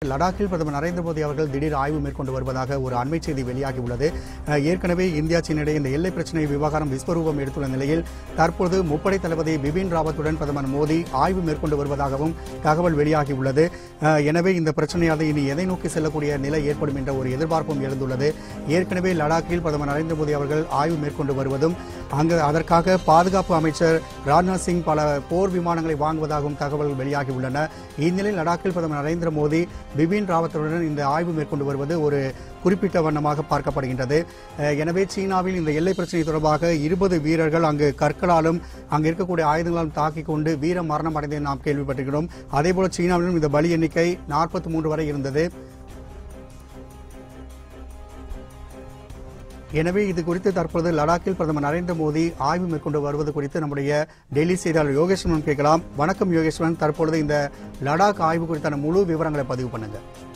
லடாக்கில் பிரதமர் நரேந்திர மோடி அவர்கள் திடீர் ஆய்வு மேற்கொண்டு வருவதாக ஒரு அண்மை செய்தி வெளியாகியுள்ளது அஹ், ஏற்கனவே இந்தியா சீனிடையே இந்த எல்லை பிரச்சினை விவகாரம் விஸ்வரூபம் எடுத்துள்ள நிலையில் தற்பொழுது முப்படை தளபதி பிபின் ராவத்துடன் பிரதமர் மோடி ஆய்வு மேற்கொண்டு வருவதாகவும் தகவல் வெளியாகியுள்ளது அஹ், எனவே இந்த பிரச்சனையானது இனி எதை நோக்கி செல்லக்கூடிய நிலை ஏற்படும் என்ற ஒரு எதிர்பார்ப்பும் எழுந்துள்ளது ஏற்கனவே லடாக்கில் பிரதமர் நரேந்திர மோடி அவர்கள் ஆய்வு மேற்கொண்டு வருவதும் அங்கு அதற்காக பாதுகாப்பு அமைச்சர் ராஜ்நாத் சிங் பல போர் விமானங்களை வாங்குவதாகவும் தகவல்கள் வெளியாகியுள்ளன இந்நிலையில் லடாக்கில் பிரதமர் நரேந்திர மோடி பிபின் ராவத்துடன் இந்த ஆய்வு மேற்கொண்டு வருவது ஒரு குறிப்பிட்ட வண்ணமாக பார்க்கப்படுகின்றது அஹ், எனவே சீனாவில் இந்த எல்லை பிரச்சனை தொடர்பாக இருபது வீரர்கள் அங்கு கற்களாலும் அங்கு இருக்கக்கூடிய ஆயுதங்களாலும் தாக்கிக் கொண்டு வீர மரணம் அடைந்ததை நாம் கேள்விப்பட்டிருக்கிறோம் அதேபோல சீனாவிலும் இந்த பலி எண்ணிக்கை நாற்பத்தி மூன்று வரை இருந்தது எனவே இது குறித்து தற்பொழுது லடாக்கில் பிரதமர் நரேந்திர மோடி ஆய்வு மேற்கொண்டு வருவது குறித்து நம்முடைய டெல்லி செய்தியாளர் யோகேஸ்வரன் கேட்கலாம் வணக்கம் யோகேஸ்வரன் தற்பொழுது இந்த லடாக் ஆய்வு குறித்தான முழு விவரங்களை பதிவு பண்ணுங்க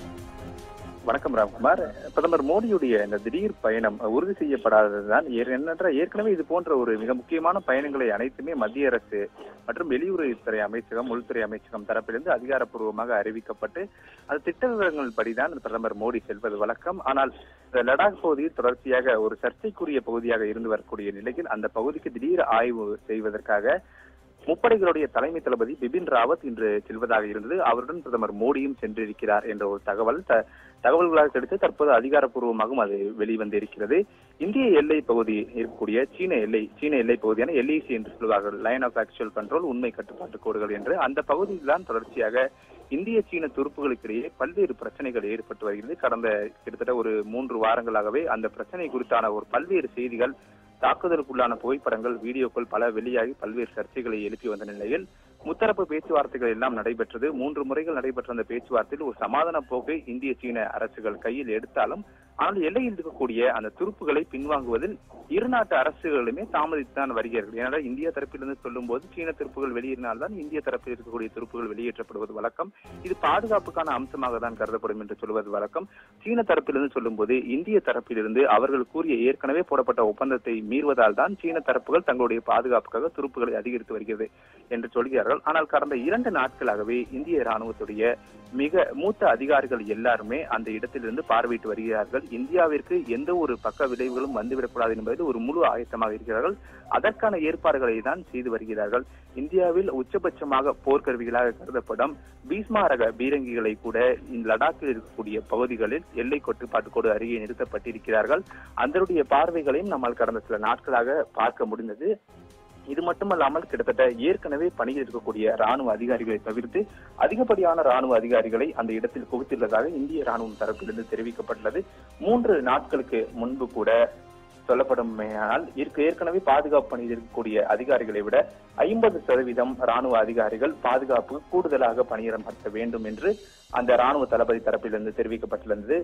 வணக்கம் ராம்குமார் பிரதமர் மோடியுடைய இந்த திடீர் பயணம் உறுதி செய்யப்படாததுதான் ஏ- என்னென்ற ஏற்கனவே இது போன்ற ஒரு மிக முக்கியமான பயணங்களை அனைத்துமே மத்திய அரசு மற்றும் வெளியுறவுத்துறை அமைச்சகம் உள்துறை அமைச்சகம் தரப்பிலிருந்து அதிகாரப்பூர்வமாக அறிவிக்கப்பட்டு அது திட்ட விவரங்கள் படிதான் பிரதமர் மோடி செல்வது வழக்கம் ஆனால் இந்த லடாக் பகுதியில் தொடர்ச்சியாக ஒரு சர்ச்சைக்குரிய பகுதியாக இருந்து வரக்கூடிய நிலையில் அந்த பகுதிக்கு திடீர் ஆய்வு செய்வதற்காக முப்படைகளுடைய தலைமை தளபதி பிபின் ராவத் இன்று செல்வதாக இருந்தது அவருடன் பிரதமர் மோடியும் சென்றிருக்கிறார் என்ற ஒரு தகவல் த- தகவல்களாக கிடைத்து தற்போது அதிகாரப்பூர்வமாகவும் அது வெளிவந்திருக்கிறது இந்திய எல்லை பகுதி இருக்கக்கூடிய சீன எல்லை சீன எல்லை பகுதியான எல்ஐசி என்று சொல்வார்கள் லைன் ஆஃப் ஆக்சுவல் கண்ட்ரோல் உண்மை கட்டுப்பாட்டு கோடுகள் என்று அந்த பகுதியில் தான் தொடர்ச்சியாக இந்திய சீன துருப்புகளுக்கிடையே பல்வேறு பிரச்சனைகள் ஏற்பட்டு வருகிறது கடந்த கிட்டத்தட்ட ஒரு மூன்று வாரங்களாகவே அந்த பிரச்சனை குறித்தான ஒரு பல்வேறு செய்திகள் தாக்குதலுக்குள்ளான புகைப்படங்கள் வீடியோக்கள் பல வெளியாகி பல்வேறு சர்ச்சைகளை எழுப்பி வந்த நிலையில் முத்தரப்பு பேச்சுவார்த்தைகள் எல்லாம் நடைபெற்றது மூன்று முறைகள் நடைபெற்ற அந்த பேச்சுவார்த்தையில் ஒரு சமாதான போக்கை இந்திய சீன அரசுகள் கையில் எடுத்தாலும் ஆனால் எல்லையில் இருக்கக்கூடிய அந்த துருப்புகளை பின்வாங்குவதில் இரு நாட்டு அரசுகளுமே தாமதித்துதான் வருகிறார்கள் ஏனென்றால் இந்தியா தரப்பிலிருந்து சொல்லும்போது சீன துருப்புகள் வெளியேறினால்தான் இந்திய தரப்பில் இருக்கக்கூடிய துருப்புகள் வெளியேற்றப்படுவது வழக்கம் இது பாதுகாப்புக்கான அம்சமாக தான் கருதப்படும் என்று சொல்வது வழக்கம் சீன தரப்பிலிருந்து சொல்லும்போது இந்திய தரப்பிலிருந்து அவர்கள் கூறிய ஏற்கனவே போடப்பட்ட ஒப்பந்தத்தை மீறுவதால் தான் சீன தரப்புகள் தங்களுடைய பாதுகாப்புக்காக துருப்புகளை அதிகரித்து வருகிறது என்று சொல்கிறார்கள் ஆனால் கடந்த இரண்டு நாட்களாகவே இந்திய ராணுவத்துடைய மிக மூத்த அதிகாரிகள் எல்லாருமே அந்த இடத்திலிருந்து பார்வையிட்டு வருகிறார்கள் இந்தியாவிற்கு எந்த ஒரு பக்க விளைவுகளும் வந்துவிடக்கூடாது என்பதில் ஒரு முழு ஆயத்தமாக இருக்கிறார்கள் அதற்கான ஏற்பாடுகளை தான் செய்து வருகிறார்கள் இந்தியாவில் உச்சபட்சமாக போர்க்கருவிகளாக கருதப்படும் பீஸ்மா ரக பீரங்கிகளை கூட இந்த லடாக்கில் இருக்கக்கூடிய பகுதிகளில் எல்லை கட்டுப்பாட்டு கோடு அருகே நிறுத்தப்பட்டிருக்கிறார்கள் அதனுடைய பார்வைகளையும் நம்மால் கடந்த சில நாட்களாக பார்க்க முடிந்தது இது மட்டுமல்லாமல் கிட்டத்தட்ட ஏற்கனவே பணியில் இருக்கக்கூடிய ராணுவ அதிகாரிகளை தவிர்த்து அதிகப்படியான ராணுவ அதிகாரிகளை அந்த இடத்தில் குவித்துள்ளதாக இந்திய ராணுவம் தரப்பிலிருந்து தெரிவிக்கப்பட்டுள்ளது மூன்று நாட்களுக்கு முன்பு கூட சொல்லப்படுமையானால் இருக்க ஏற்கனவே பாதுகாப்பு பணியில் இருக்கக்கூடிய அதிகாரிகளை விட ஐம்பது சதவீதம் ராணுவ அதிகாரிகள் பாதுகாப்பு கூடுதலாக பணியமர்த்த வேண்டும் என்று அந்த ராணுவ தளபதி தரப்பிலிருந்து தெரிவிக்கப்பட்டிருந்தது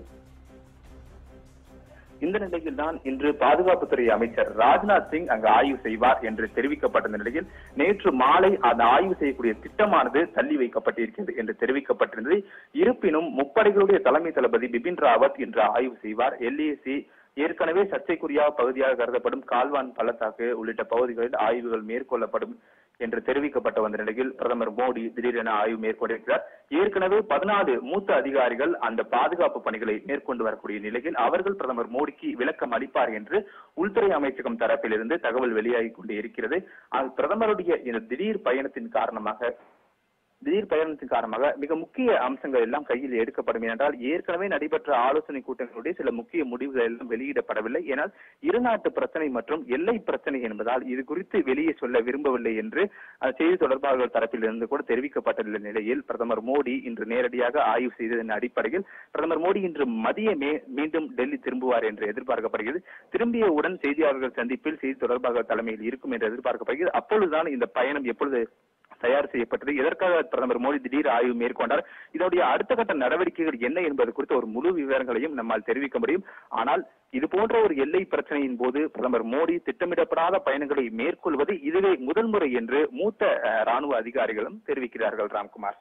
இந்த நிலையில் தான் இன்று பாதுகாப்புத்துறை அமைச்சர் ராஜ்நாத் சிங் அங்கு ஆய்வு செய்வார் என்று தெரிவிக்கப்பட்ட நிலையில் நேற்று மாலை அந்த ஆய்வு செய்யக்கூடிய திட்டமானது தள்ளி வைக்கப்பட்டிருக்கிறது என்று தெரிவிக்கப்பட்டிருந்தது இருப்பினும் முப்படைகளுடைய தலைமை தளபதி பிபின் ராவத் இன்று ஆய்வு செய்வார் எல்ஏசி ஏற்கனவே சர்ச்சைக்குரிய பகுதியாக கருதப்படும் கால்வான் பள்ளத்தாக்கு உள்ளிட்ட பகுதிகளில் ஆய்வுகள் மேற்கொள்ளப்படும் என்று தெரிவிக்கப்பட்ட வந்த நிலையில் பிரதமர் மோடி திடீரென ஆய்வு மேற்கொண்டிருக்கிறார் ஏற்கனவே பதினாலு மூத்த அதிகாரிகள் அந்த பாதுகாப்பு பணிகளை மேற்கொண்டு வரக்கூடிய நிலையில் அவர்கள் பிரதமர் மோடிக்கு விளக்கம் அளிப்பார் என்று உள்துறை அமைச்சகம் தரப்பிலிருந்து தகவல் வெளியாகி கொண்டு இருக்கிறது அது பிரதமருடைய இந்த திடீர் பயணத்தின் காரணமாக திடீர் பயணத்தின் காரணமாக மிக முக்கிய அம்சங்கள் எல்லாம் கையில் எடுக்கப்படும் என்றால் ஏற்கனவே நடைபெற்ற ஆலோசனை கூட்டங்களுடைய சில முக்கிய முடிவுகள் எல்லாம் வெளியிடப்படவில்லை ஏனால் இரு நாட்டு பிரச்சனை மற்றும் எல்லை பிரச்சனை என்பதால் இது குறித்து வெளியே சொல்ல விரும்பவில்லை என்று அஹ், செய்தி தொடர்பாளர்கள் தரப்பிலிருந்து கூட தெரிவிக்கப்பட்டுள்ள நிலையில் பிரதமர் மோடி இன்று நேரடியாக ஆய்வு செய்ததன் அடிப்படையில் பிரதமர் மோடி இன்று மதியமே மீண்டும் டெல்லி திரும்புவார் என்று எதிர்பார்க்கப்படுகிறது திரும்பியவுடன் செய்தியாளர்கள் சந்திப்பில் செய்தி தொடர்பாளர்கள் தலைமையில் இருக்கும் என்று எதிர்பார்க்கப்படுகிறது அப்பொழுதுதான் இந்த பயணம் எப்பொழுது தயார் செய்யப்பட்டது எதற்காக பிரதமர் மோடி திடீர் ஆய்வு மேற்கொண்டார் இதனுடைய அடுத்த கட்ட நடவடிக்கைகள் என்ன என்பது குறித்த ஒரு முழு விவரங்களையும் நம்மால் தெரிவிக்க முடியும் ஆனால் இது போன்ற ஒரு எல்லை பிரச்சனையின் போது பிரதமர் மோடி திட்டமிடப்படாத பயணங்களை மேற்கொள்வது இதுவே முதல் முறை என்று மூத்த அஹ், ராணுவ அதிகாரிகளும் தெரிவிக்கிறார்கள் ராம்குமார்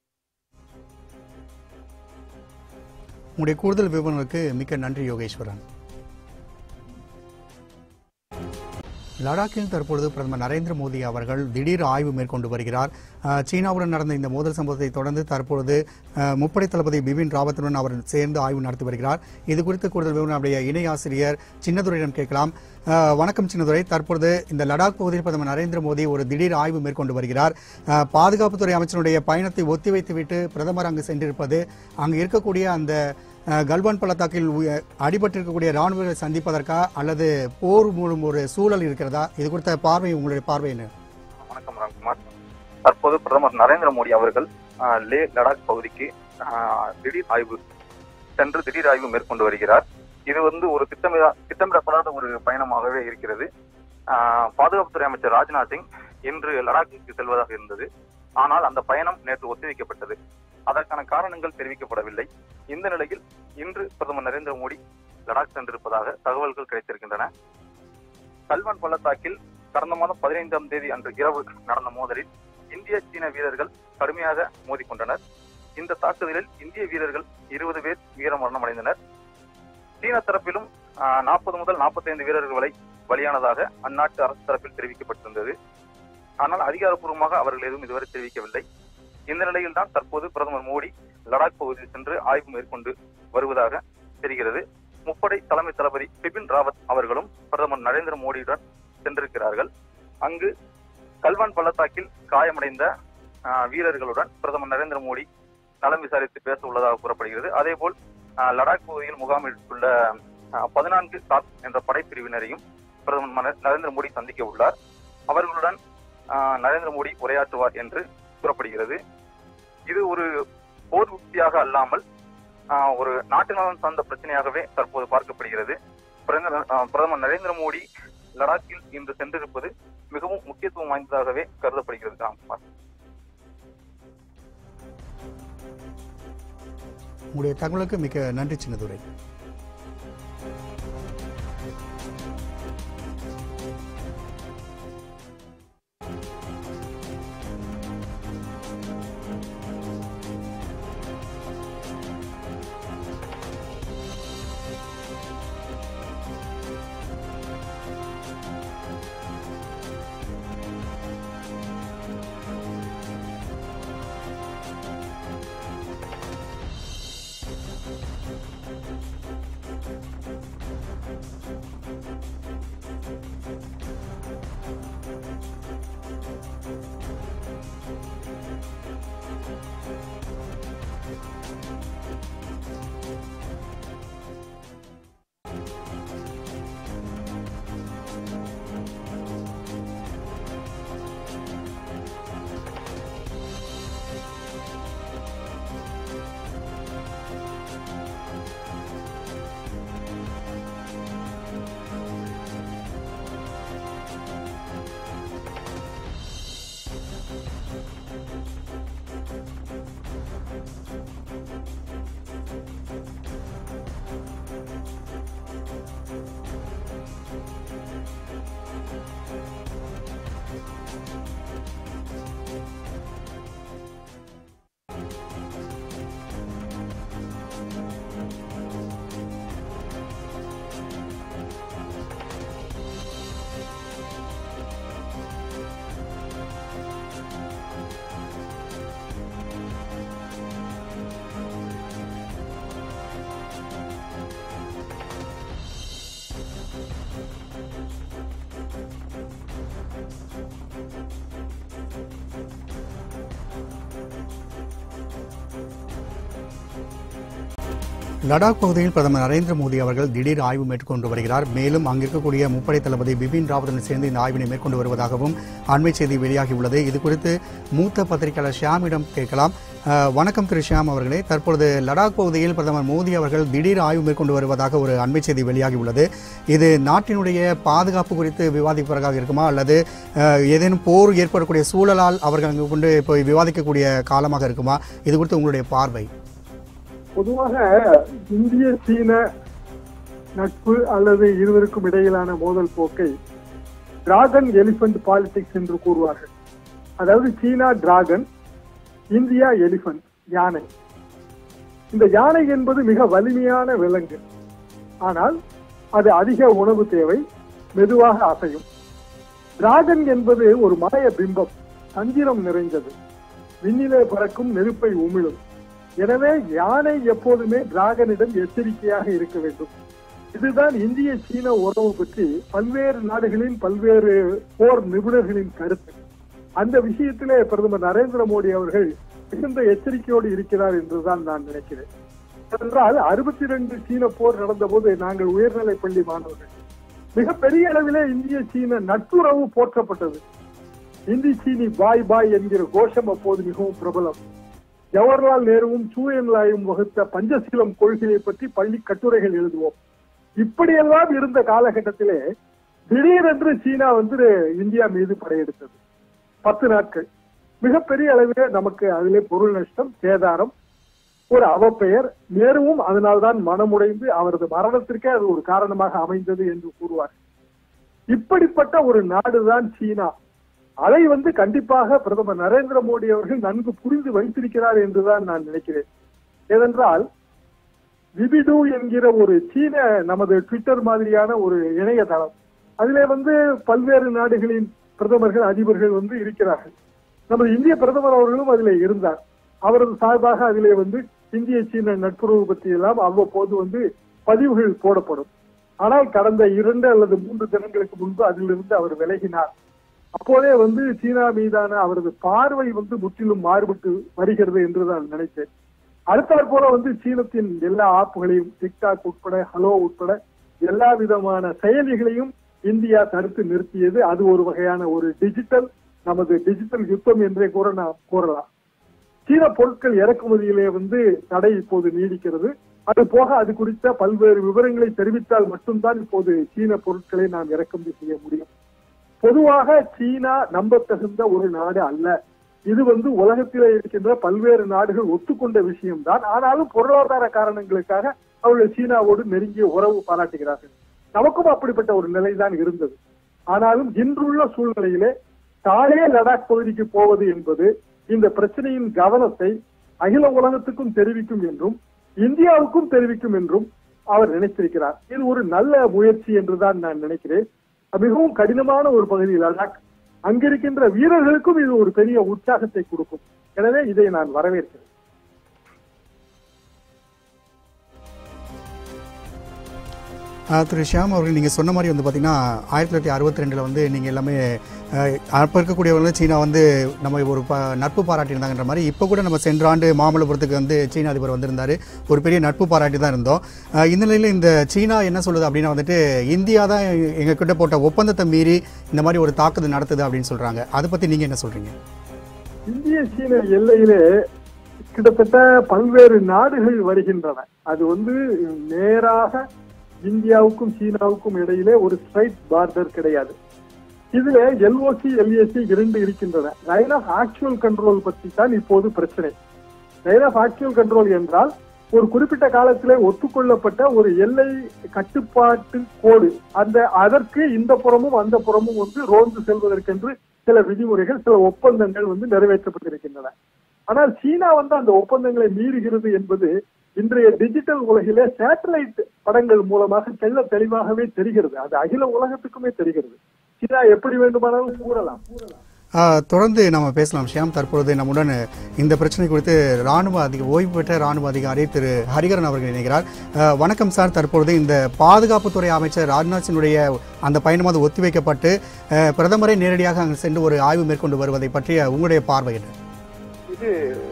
உங்களுடைய கூடுதல் விவரங்களுக்கு மிக்க நன்றி யோகேஸ்வரன் லடாக்கில் தற்பொழுது பிரதமர் நரேந்திர மோடி அவர்கள் திடீர் ஆய்வு மேற்கொண்டு வருகிறார் அஹ், சீனாவுடன் நடந்த இந்த மோதல் சம்பவத்தை தொடர்ந்து தற்பொழுது அஹ், முப்படை தளபதி பிபின் ராவத்துடன் அவர் சேர்ந்து ஆய்வு நடத்தி வருகிறார் இது குறித்து கூடுதல் விவரம் நம்முடைய இணை ஆசிரியர் சின்னதுரையிடம் கேட்கலாம் அஹ், வணக்கம் சின்னதுரை தற்பொழுது இந்த லடாக் பகுதியில் பிரதமர் நரேந்திர மோடி ஒரு திடீர் ஆய்வு மேற்கொண்டு வருகிறார் அஹ், பாதுகாப்புத்துறை அமைச்சருடைய பயணத்தை ஒத்திவைத்துவிட்டு பிரதமர் அங்கு சென்றிருப்பது அங்கு இருக்கக்கூடிய அந்த அஹ், கல்வான் பள்ளத்தாக்கில் உய- அடிபட்டிருக்கக்கூடிய ராணுவ வீரரை சந்திப்பதற்கா அல்லது போர் மூலம் ஒரு சூழல் இருக்கிறதா இது குறித்த பார்வை உங்களுடைய பார்வை என்ன வணக்கம் ராம்குமார் தற்போது பிரதமர் நரேந்திர மோடி அவர்கள் ஆஹ், லே லடாக் பகுதிக்கு ஆஹ், திடீர் ஆய்வு சென்று திடீர் ஆய்வு மேற்கொண்டு வருகிறார் இது வந்து ஒரு திட்டமிட திட்டமிடப்படாத ஒரு பயணமாகவே இருக்கிறது ஆஹ், பாதுகாப்புத்துறை அமைச்சர் ராஜ்நாத் சிங் இன்று லடாக்கிற்கு செல்வதாக இருந்தது ஆனால் அந்த பயணம் நேற்று ஒத்திவைக்கப்பட்டது அதற்கான காரணங்கள் தெரிவிக்கப்படவில்லை இந்த நிலையில் இன்று பிரதமர் நரேந்திர மோடி லடாக் சென்றிருப்பதாக தகவல்கள் கிடைத்திருக்கின்றன கல்வான் பள்ளத்தாக்கில் கடந்த மாதம் பதினைந்தாம் தேதி அன்று இரவு நடந்த மோதலில் இந்திய சீன வீரர்கள் கடுமையாக மோதிக்கொண்டனர் இந்த தாக்குதலில் இந்திய வீரர்கள் இருபது பேர் வீரமரணம் அடைந்தனர் சீன தரப்பிலும் நாற்பது முதல் 45 வீரர்கள் வரை பலியானதாக அந்நாட்டு அரசு தரப்பில் தெரிவிக்கப்பட்டிருந்தது ஆனால் அதிகாரப்பூர்வமாக அவர்கள் எதுவும் இதுவரை தெரிவிக்கவில்லை இந்த நிலையில் தான் தற்போது பிரதமர் மோடி லடாக் பகுதியில் சென்று ஆய்வு மேற்கொண்டு வருவதாக தெரிகிறது முப்படை தலைமை தளபதி பிபின் ராவத் அவர்களும் பிரதமர் நரேந்திர மோடியுடன் சென்றிருக்கிறார்கள் அங்கு கல்வான் பள்ளத்தாக்கில் காயமடைந்த ஆஹ், வீரர்களுடன் பிரதமர் நரேந்திர மோடி நலம் விசாரித்து பேச உள்ளதாக கூறப்படுகிறது அதேபோல் ஆஹ், லடாக் பகுதியில் முகாமிட்டுள்ள ஆஹ், பதினான்கு சாத் என்ற படைப்பிரிவினரையும் பிரதமர் மன- நரேந்திர மோடி சந்திக்க உள்ளார் அவர்களுடன் ஆஹ், நரேந்திர மோடி உரையாற்றுவார் என்று கூறப்படுகிறது இது ஒரு போர் உத்தியாக அல்லாமல் ஆஹ், ஒரு நாட்டு நலன் சார்ந்த பிரச்சனையாகவே தற்போது பார்க்கப்படுகிறது பிரதமர் ஆஹ், பிரதமர் நரேந்திர மோடி லடாக்கில் இன்று சென்றிருப்பது மிகவும் முக்கியத்துவம் வாய்ந்ததாகவே கருதப்படுகிறது ராம்குமார் உங்களுடைய தகவலுக்கு மிக நன்றி சின்னதுரை லடாக் பகுதியில் பிரதமர் நரேந்திர மோடி அவர்கள் திடீர் ஆய்வு மேற்கொண்டு வருகிறார் மேலும் அங்கிருக்கக்கூடிய முப்படை தளபதி பிபின் ராவத்துடன் சேர்ந்து இந்த ஆய்வினை மேற்கொண்டு வருவதாகவும் அண்மை செய்தி வெளியாகியுள்ளது இது குறித்து மூத்த பத்திரிகையாளர் ஷியாமிடம் கேட்கலாம் அஹ், வணக்கம் திரு ஷியாம் அவர்களே தற்பொழுது லடாக் பகுதியில் பிரதமர் மோடி அவர்கள் திடீர் ஆய்வு மேற்கொண்டு வருவதாக ஒரு அண்மை செய்தி வெளியாகியுள்ளது இது நாட்டினுடைய பாதுகாப்பு குறித்து விவாதிப்பதற்காக இருக்குமா அல்லது அஹ், ஏதேனும் போர் ஏற்படக்கூடிய சூழலால் அவர்கள் அங்கு கொண்டு போய் விவாதிக்கக்கூடிய காலமாக இருக்குமா இது குறித்து உங்களுடைய பார்வை பொதுவாக இந்திய சீன நட்பு அல்லது இருவருக்கும் இடையிலான மோதல் போக்கை டிராகன் எலிபென்ட் பாலிடிக்ஸ் என்று கூறுவார்கள் அதாவது சீனா டிராகன் இந்தியா எலிபென்ட் யானை இந்த யானை என்பது மிக வலிமையான விலங்கு ஆனால் அது அதிக உணவு தேவை மெதுவாக அசையும் டிராகன் என்பது ஒரு மாய பிம்பம் தந்திரம் நிறைந்தது விண்ணிலே பறக்கும் நெருப்பை உமிழும் எனவே யானை எப்போதுமே டிராகனிடம் எச்சரிக்கையாக இருக்க வேண்டும் இதுதான் இந்திய சீன உறவு பற்றி பல்வேறு நாடுகளின் பல்வேறு போர் நிபுணர்களின் கருத்து அந்த விஷயத்திலே பிரதமர் நரேந்திர மோடி அவர்கள் மிகுந்த எச்சரிக்கையோடு இருக்கிறார் என்றுதான் நான் நினைக்கிறேன் என்றால் அறுபத்தி ரெண்டு சீன போர் நடந்த போது நாங்கள் உயர்நிலை பள்ளி மாணவர்கள் மிகப்பெரிய அளவிலே இந்திய சீன நட்புறவு போற்றப்பட்டது இந்தி சீனி பாய் பாய் என்கிற கோஷம் அப்போது மிகவும் பிரபலம் ஜவஹர்லால் நேருவும் சூயன்லாயும் வகுத்த பஞ்சசீலம் கொள்கையை பற்றி பள்ளி கட்டுரைகள் எழுதுவோம் இப்படியெல்லாம் இருந்த காலகட்டத்திலே திடீரென்று சீனா வந்து இந்தியா மீது படையெடுத்தது பத்து நாட்கள் மிகப்பெரிய அளவிலே நமக்கு அதிலே பொருள் நஷ்டம் சேதாரம் ஒரு அவப்பெயர் நேருவும் அதனால்தான் மனமுடைந்து அவரது மரணத்திற்கே அது ஒரு காரணமாக அமைந்தது என்று கூறுவார் இப்படிப்பட்ட ஒரு நாடுதான் சீனா அதை வந்து கண்டிப்பாக பிரதமர் நரேந்திர மோடி அவர்கள் நன்கு புரிந்து வைத்திருக்கிறார் என்றுதான் நான் நினைக்கிறேன் ஏனென்றால் விபிடு என்கிற ஒரு சீன நமது ட்விட்டர் மாதிரியான ஒரு இணையதளம் அதிலே வந்து பல்வேறு நாடுகளின் பிரதமர்கள் அதிபர்கள் வந்து இருக்கிறார்கள் நமது இந்திய பிரதமர் அவர்களும் அதிலே இருந்தார் அவரது சார்பாக அதிலே வந்து இந்திய சீன நட்புறவு பற்றி எல்லாம் அவ்வப்போது வந்து பதிவுகள் போடப்படும் ஆனால் கடந்த இரண்டு அல்லது மூன்று தினங்களுக்கு முன்பு அதிலிருந்து அவர் விலகினார் அப்போதே வந்து சீனா மீதான அவரது பார்வை வந்து முற்றிலும் மாறுபட்டு வருகிறது என்று நான் நினைத்தேன் அடுத்தாற் போல வந்து சீனத்தின் எல்லா ஆப்புகளையும் டிக்டாக் உட்பட ஹலோ உட்பட எல்லா விதமான செயலிகளையும் இந்தியா தடுத்து நிறுத்தியது அது ஒரு வகையான ஒரு டிஜிட்டல் நமது டிஜிட்டல் யுத்தம் என்றே கூட நாம் கூறலாம் சீன பொருட்கள் இறக்குமதியிலே வந்து தடை இப்போது நீடிக்கிறது அது போக அது குறித்த பல்வேறு விவரங்களை தெரிவித்தால் மட்டும்தான் இப்போது சீன பொருட்களை நாம் இறக்குமதி செய்ய முடியும் பொதுவாக சீனா நம்பத்தகுந்த ஒரு நாடு அல்ல இது வந்து உலகத்திலே இருக்கின்ற பல்வேறு நாடுகள் ஒத்துக்கொண்ட விஷயம்தான் ஆனாலும் பொருளாதார காரணங்களுக்காக அவர்கள் சீனாவோடு நெருங்கிய உறவு பாராட்டுகிறார்கள் நமக்கும் அப்படிப்பட்ட ஒரு நிலைதான் இருந்தது ஆனாலும் இன்றுள்ள சூழ்நிலையிலே தானே லடாக் பகுதிக்கு போவது என்பது இந்த பிரச்சனையின் கவனத்தை அகில உலகத்துக்கும் தெரிவிக்கும் என்றும் இந்தியாவுக்கும் தெரிவிக்கும் என்றும் அவர் நினைத்திருக்கிறார் இது ஒரு நல்ல முயற்சி என்றுதான் நான் நினைக்கிறேன் மிகவும் கடினமான ஒரு பகுதி லடாக் அங்கிருக்கின்ற வீரர்களுக்கும் இது ஒரு பெரிய உற்சாகத்தை கொடுக்கும் எனவே இதை நான் வரவேற்கிறேன் ஆஹ் திரு ஷியாம் அவர்கள் நீங்கள் சொன்ன மாதிரி வந்து பார்த்தீங்கன்னா ஆயிரத்தி தொள்ளாயிரத்தி அறுபத்தி ரெண்டில் வந்து நீங்கள் எல்லாமே ஆஹ் அப்போ இருக்கக்கூடியவங்க சீனா வந்து நம்ம ஒரு ப நட்பு பாராட்டியிருந்தாங்கன்ற மாதிரி இப்போ கூட நம்ம சென்ற ஆண்டு மாமல்லபுரத்துக்கு வந்து சீன அதிபர் வந்திருந்தார் ஒரு பெரிய நட்பு பாராட்டி தான் இருந்தோம் ஆஹ் இந்த நிலையில் இந்த சீனா என்ன சொல்லுது அப்படின்னா வந்துட்டு இந்தியா தான் எங்ககிட்ட போட்ட ஒப்பந்தத்தை மீறி இந்த மாதிரி ஒரு தாக்குதல் நடத்துது அப்படின்னு சொல்கிறாங்க அதை பற்றி நீங்கள் என்ன சொல்கிறீங்க இந்திய சீன எல்லையிலே கிட்டத்தட்ட பல்வேறு நாடுகள் வருகின்றன அது வந்து நேராக இந்தியாவுக்கும் சீனாவுக்கும் இடையிலே ஒரு ஸ்ட்ரைட் பார்டர் கிடையாது இதுல எல்ஓசி எல்ஏசி இரண்டு இருக்கின்றன லைன் ஆஃப் ஆக்சுவல் கண்ட்ரோல் பற்றி தான் இப்போது பிரச்சனை லைன் ஆஃப் ஆக்சுவல் கண்ட்ரோல் என்றால் ஒரு குறிப்பிட்ட காலத்திலே ஒத்துக்கொள்ளப்பட்ட ஒரு எல்லை கட்டுப்பாட்டு கோடு அந்த அதற்கு இந்த புறமும் அந்த புறமும் வந்து ரோந்து செல்வதற்கென்று சில விதிமுறைகள் சில ஒப்பந்தங்கள் வந்து நிறைவேற்றப்பட்டிருக்கின்றன ஆனால் சீனா வந்து அந்த ஒப்பந்தங்களை மீறுகிறது என்பது இன்றைய டிஜிட்டல் உலகிலே சேட்டலைட் படங்கள் மூலமாக தெள்ள தெளிவாகவே தெரிகிறது அது அகில உலகத்துக்குமே தெரிகிறது சீனா எப்படி வேண்டுமானாலும் கூறலாம் ஆஹ் தொடர்ந்து நம்ம பேசலாம் ஷியாம் தற்பொழுது நம்முடன் இந்த பிரச்சனை குறித்து ராணுவ அதிக ஓய்வு பெற்ற ராணுவ அதிகாரி திரு ஹரிகரன் அவர்கள் இணைகிறார் ஆஹ் வணக்கம் சார் தற்பொழுது இந்த பாதுகாப்புத்துறை அமைச்சர் ராஜ்நாத் சிங்குடைய அந்த பயணம் அது ஒத்திவைக்கப்பட்டு ஆஹ் பிரதமரை நேரடியாக அங்கு சென்று ஒரு ஆய்வு மேற்கொண்டு வருவதை பற்றிய உங்களுடைய பார்வை என்ன இது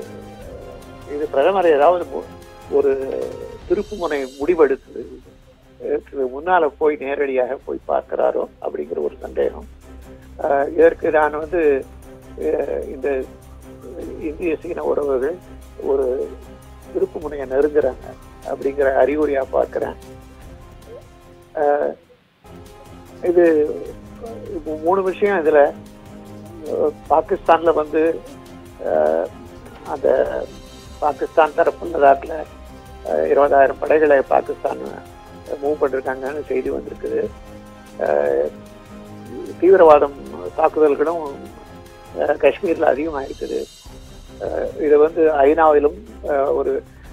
இது பிரதமர் ஏதாவது மு- ஒரு திருப்புமுனை முடிவெடுத்து அஹ் முன்னால போய் நேரடியாக போய் பார்க்கிறாரோ அப்படிங்கிற ஒரு சந்தேகம் அஹ் இதற்கு நான் வந்து அஹ் இந்த இந்திய சீன உறவுகள் ஒரு திருப்புமுனையை நெருங்குறாங்க அப்படிங்கிற அறிகுறியா பார்க்கிறேன் அஹ் இது இப்போ மூணு விஷயம் இதுல அஹ் பாகிஸ்தான்ல வந்து அஹ் அந்த பாகிஸ்தான் தரப்பு லடாக்ல அஹ் இருபதாயிரம் படைகளை பாகிஸ்தான் மூவ் பண்ணிருக்காங்கன்னு செய்தி வந்திருக்குது அஹ் தீவிரவாதம் தாக்குதல்களும் அஹ் காஷ்மீர்ல அதிகமாக இருக்குது அஹ் இது வந்து ஐநாவிலும் அஹ் ஒரு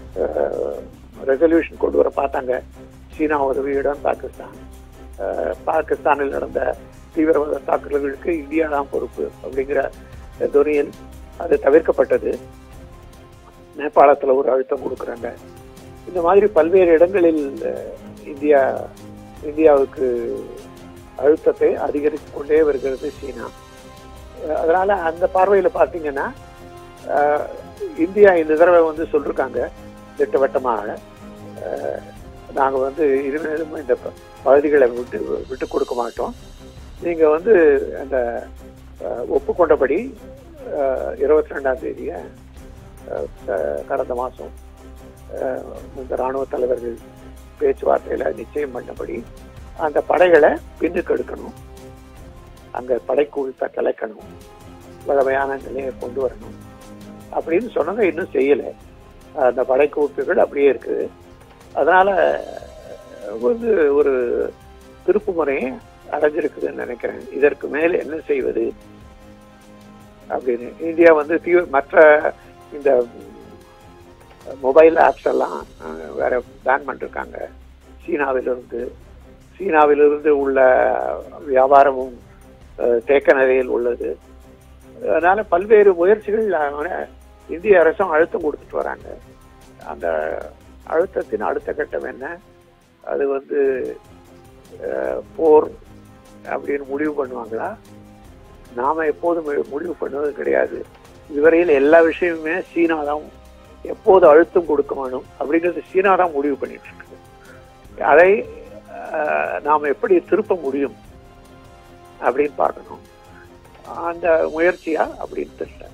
ரெசல்யூஷன் கொண்டு வர பார்த்தாங்க சீனா உதவியுடன் பாகிஸ்தான் அஹ் பாகிஸ்தானில் நடந்த தீவிரவாத தாக்குதல்களுக்கு இந்தியா தான் பொறுப்பு அப்படிங்கிற துணியில் அது தவிர்க்கப்பட்டது நேபாளத்துல ஒரு அழுத்தம் கொடுக்குறாங்க இந்த மாதிரி பல்வேறு இடங்களில் அஹ், இந்தியா இந்தியாவுக்கு அழுத்தத்தை அதிகரித்து கொண்டே வருகிறது சீனா அஹ், அதனால அந்த பார்வையில பாத்தீங்கன்னா அஹ், இந்தியா இந்த தடவை வந்து சொல்லிருக்காங்க திட்டவட்டமாக அஹ், நாங்க வந்து இனிமேலும் இந்த ப- பகுதிகளை விட்டு விட்டு கொடுக்க மாட்டோம் நீங்க வந்து அந்த அஹ், ஒப்புக்கொண்டபடி இருபத்தி ரெண்டாம் தேதிய அஹ், க- கடந்த மாசம் அஹ், இந்த ராணுவ தலைவர்கள் பேச்சுவார்த்தையில நிச்சயம் பண்ணபடி அந்த படைகளை பின்னுக்கு எடுக்கணும் அங்க படைக்குழுத்தை கலைக்கணும் வளமையான நிலையை கொண்டு வரணும் அப்படின்னு சொன்னதை இன்னும் செய்யல அந்த படைக்கூட்டுகள் அப்படியே இருக்குது அதனால அஹ், வந்து ஒரு திருப்பு முறையை அடைஞ்சிருக்குதுன்னு நினைக்கிறேன் இதற்கு மேல் என்ன செய்வது அப்படின்னு இந்தியா வந்து தீவிர மற்ற இந்த மொபைல் ஆப்ஸ் எல்லாம் அஹ், வேற பேன் பண்ணிருக்காங்க சீனாவிலிருந்து சீனாவிலிருந்து உள்ள வியாபாரமும் அஹ், தேக்க நிலையில் உள்ளது அதனால பல்வேறு முயற்சிகள் அஹ், இந்திய அரசும் அழுத்தம் கொடுத்துட்டு வராங்க அந்த அழுத்தத்தின் அடுத்த கட்டம் என்ன அது வந்து அஹ், போர் அப்படின்னு முடிவு பண்ணுவாங்களா நாம எப்போதும் முடிவு பண்ணுவது கிடையாது இதுவரையில் எல்லா விஷயமுமே சீனா தான் எப்போது அழுத்தம் கொடுக்க வேணும் அப்படிங்கிறது சீனா தான் முடிவு பண்ணிட்டு இருக்கு அதை அஹ், நாம் எப்படி திருப்ப முடியும் அப்படின்னு பார்க்கணும் அந்த முயற்சியா அப்படின்னு தெரியல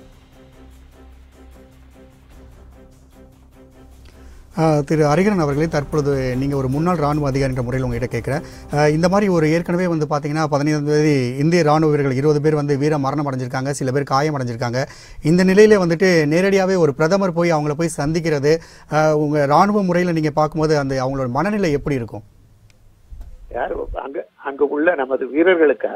ஆஹ் திரு ஹரிகரன் அவர்களே தற்பொழுது நீங்கள் ஒரு முன்னாள் ராணுவ அதிகாரி என்ற முறையில் உங்ககிட்ட கேட்குறேன் ஆஹ் இந்த மாதிரி ஒரு ஏற்கனவே வந்து பார்த்தீங்கன்னா பதினைந்தாம் தேதி இந்திய ராணுவ வீரர்கள் இருபது பேர் வந்து வீர மரணம் அடைஞ்சிருக்காங்க சில பேர் காயம் அடைஞ்சிருக்காங்க இந்த நிலையிலே வந்துட்டு நேரடியாகவே ஒரு பிரதமர் போய் அவங்கள போய் சந்திக்கிறது ஆஹ் உங்க ராணுவ முறையில் நீங்கள் பார்க்கும்போது அந்த அவங்களோட மனநிலை எப்படி இருக்கும் யார் அங்க அங்க உள்ள நமது வீரர்களுக்கு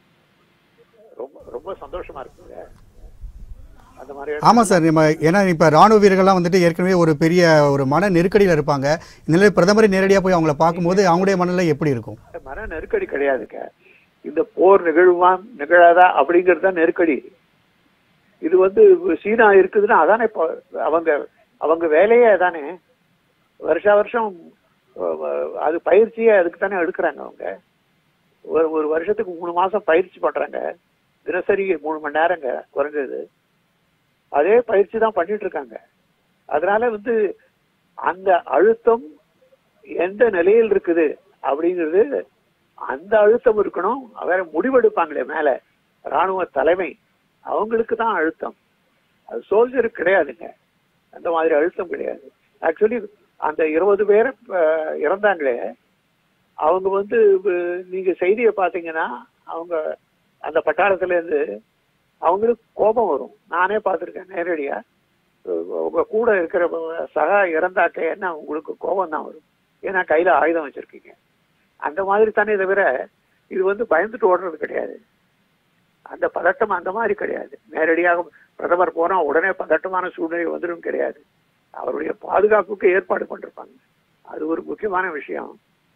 ரொம்ப ரொம்ப சந்தோஷமா இருக்குங்க அந்த மாதிரி ஆமாம் சார் நம்ம ஏன்னா இப்போ ராணுவ வீரர்கள்லாம் வந்துட்டு ஏற்கனவே ஒரு பெரிய ஒரு மன நெருக்கடியில் இருப்பாங்க இந்த நிலையில் பிரதமரை நேரடியாக போய் அவங்கள பார்க்கும்போது அவங்களுடைய மனநிலை எப்படி இருக்கும் மன நெருக்கடி கிடையாதுங்க இந்த போர் நிகழ்வா நிகழாதா அப்படிங்கிறது தான் நெருக்கடி இது வந்து சீனா இருக்குதுன்னா அதானே இப்போ அவங்க அவங்க வேலையே அதானே வருஷா வருஷம் அஹ், அஹ், அது பயிற்சியே அதுக்கு தானே எடுக்கிறாங்க அவங்க ஒரு ஒரு வருஷத்துக்கு மூணு மாசம் பயிற்சி பண்றாங்க தினசரி மூணு மணி நேரங்க குறைஞ்சது அதே பயிற்சி தான் பண்ணிட்டு இருக்காங்க அதனால வந்து அந்த அழுத்தம் எந்த நிலையில் இருக்குது அப்படிங்கிறது அந்த அழுத்தம் இருக்கணும் வேற முடிவெடுப்பாங்களே மேல ராணுவ தலைமை அவங்களுக்கு தான் அழுத்தம் அது சோல்ஜருக்கு கிடையாதுங்க அந்த மாதிரி அழுத்தம் கிடையாது ஆக்சுவலி அந்த இருபது பேரை அஹ், இறந்தாங்களே அவங்க வந்து அஹ், நீங்க செய்தியை பார்த்தீங்கன்னா அவங்க அந்த பட்டாளத்துல இருந்து அவங்களுக்கு கோபம் வரும் நானே பார்த்திருக்கேன் நேரடியா அஹ், உங்க கூட இருக்கிற சகா இறந்தாக்க என்ன உங்களுக்கு கோபம் தான் வரும் ஏன்னா கையில ஆயுதம் வச்சிருக்கீங்க அந்த மாதிரி தானே தவிர இது வந்து பயந்துட்டு ஓடுறது கிடையாது அந்த பதட்டம் அந்த மாதிரி கிடையாது நேரடியாக பிரதமர் போனா உடனே பதட்டமான சூழ்நிலை வந்துடும் கிடையாது அவருடைய பாதுகாப்புக்கு ஏற்பாடு பண்ணிருப்பாங்க அது ஒரு முக்கியமான விஷயம்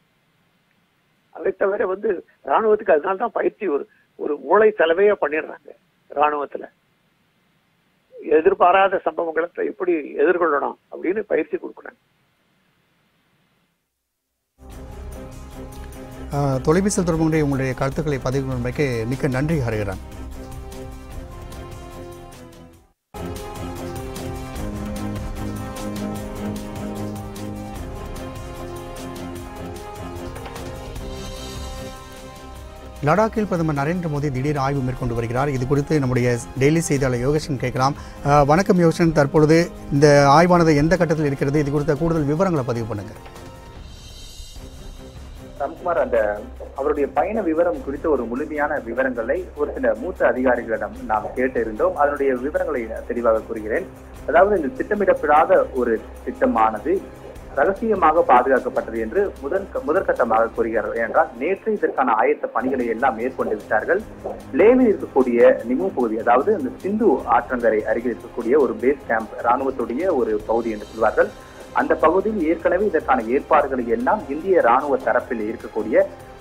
அதை தவிர வந்து ராணுவத்துக்கு அதனால தான் பயிற்சி ஒரு ஒரு மூளை செலவையே பண்ணிடுறாங்க ராணுவத்துல எதிர்பாராத சம்பவங்களை எப்படி எதிர்கொள்ளணும் அப்படின்னு பயிற்சி கொடுக்குறாங்க ஆஹ் தொலைபேசியில் தொடர்புடைய உங்களுடைய கருத்துக்களை பதிவு கொண்டமைக்கு மிக்க நன்றி ஹரிகரன் லடாக்கில் பிரதமர் நரேந்திர மோடி திடீர் ஆய்வு மேற்கொண்டு வருகிறார் இது குறித்து நம்முடைய டெய்லி செய்தியாளர் யோகேஷன் கேட்கலாம் ஆஹ் வணக்கம் யோகேஷன் தற்பொழுது இந்த ஆய்வானது எந்த கட்டத்தில் இருக்கிறது இது குறித்த கூடுதல் விவரங்களை பதிவு பண்ணுங்க ராம்குமார் அந்த அவருடைய பயண விவரம் குறித்த ஒரு முழுமையான விவரங்களை ஒரு சில மூத்த அதிகாரிகளிடம் நாம் கேட்டிருந்தோம் அதனுடைய விவரங்களை தெளிவாக கூறுகிறேன் அதாவது இந்த திட்டமிடப்படாத ஒரு திட்டமானது ரகசியமாக பாதுகாக்கப்பட்டது என்று முதல் முதற்கட்டமாக கூறுகிறார் என்றால் நேற்று இதற்கான ஆயத்த பணிகளை எல்லாம் மேற்கொண்டு விட்டார்கள் லேவில் இருக்கக்கூடிய நிமு பகுதி அதாவது இந்த சிந்து ஆற்றங்கரை அருகில் இருக்கக்கூடிய ஒரு பேஸ் கேம்ப் ராணுவத்துடைய ஒரு பகுதி என்று சொல்வார்கள் அந்த பகுதியில் ஏற்கனவே இதற்கான ஏற்பாடுகளை எல்லாம் இந்திய ராணுவ தரப்பில் இருக்கக்கூடிய